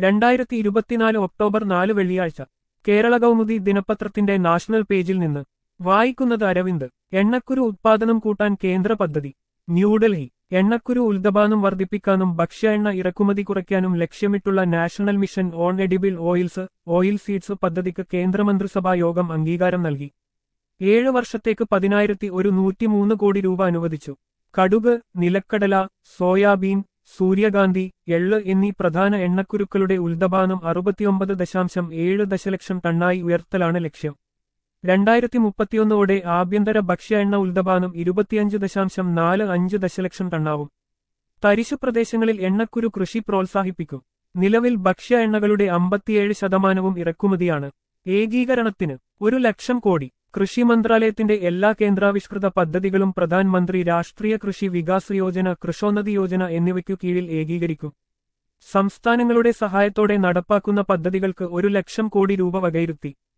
രണ്ടായിരത്തി ഇരുപത്തിനാല് ഒക്ടോബർ നാല് വെള്ളിയാഴ്ച കേരള കൗമുദി ദിനപത്രത്തിന്റെ നാഷണൽ പേജിൽ നിന്ന് വായിക്കുന്നത് അരവിന്ദ് എണ്ണക്കുരു ഉത്പാദനം കൂട്ടാൻ കേന്ദ്ര പദ്ധതി ന്യൂഡൽഹി എണ്ണക്കുരു ഉൽദപാനം വർദ്ധിപ്പിക്കാനും ഭക്ഷ്യ എണ്ണ ഇറക്കുമതി കുറയ്ക്കാനും ലക്ഷ്യമിട്ടുള്ള national mission on edible oils oil seeds പദ്ധതിക്ക് കേന്ദ്രമന്ത്രിസഭാ യോഗം അംഗീകാരം നൽകി ഏഴ് വർഷത്തേക്ക് പതിനായിരത്തി ഒരു നൂറ്റിമൂന്ന് കോടി രൂപ അനുവദിച്ചു കടുക് നിലക്കടല സോയാബീൻ സൂര്യകാന്തി എള്ള് എന്നീ പ്രധാന എണ്ണക്കുരുക്കളുടെ ഉൽദപാനം അറുപത്തിയൊമ്പത് ദശാംശം ഏഴ് ദശലക്ഷം ടണ്ണായി ഉയർത്തലാണ് ലക്ഷ്യം രണ്ടായിരത്തി മുപ്പത്തിയൊന്നോടെ ആഭ്യന്തര ഭക്ഷ്യ എണ്ണ ഉൽദപാനം ഇരുപത്തിയഞ്ച് ദശാംശം നാല് അഞ്ച് ദശലക്ഷം ടണ്ണാവും തരിശു പ്രദേശങ്ങളിൽ എണ്ണക്കുരു കൃഷി പ്രോത്സാഹിപ്പിക്കും നിലവിൽ ഭക്ഷ്യ എണ്ണകളുടെ അമ്പത്തിയേഴ് ശതമാനവും ഇറക്കുമതിയാണ് ഏകീകരണത്തിന് ഒരു ലക്ഷം കോടി കൃഷി മന്ത്രാലയത്തിന്റെ എല്ലാ കേന്ദ്രാവിഷ്കൃത പദ്ധതികളും പ്രധാനമന്ത്രി രാഷ്ട്രീയ കൃഷി വികാസ് യോജന കൃഷോന്നതി യോജന എന്നിവയ്ക്കു കീഴിൽ ഏകീകരിക്കും സംസ്ഥാനങ്ങളുടെ സഹായത്തോടെ നടപ്പാക്കുന്ന പദ്ധതികൾക്ക് ഒരു ലക്ഷം കോടി രൂപ വകയിരുത്തി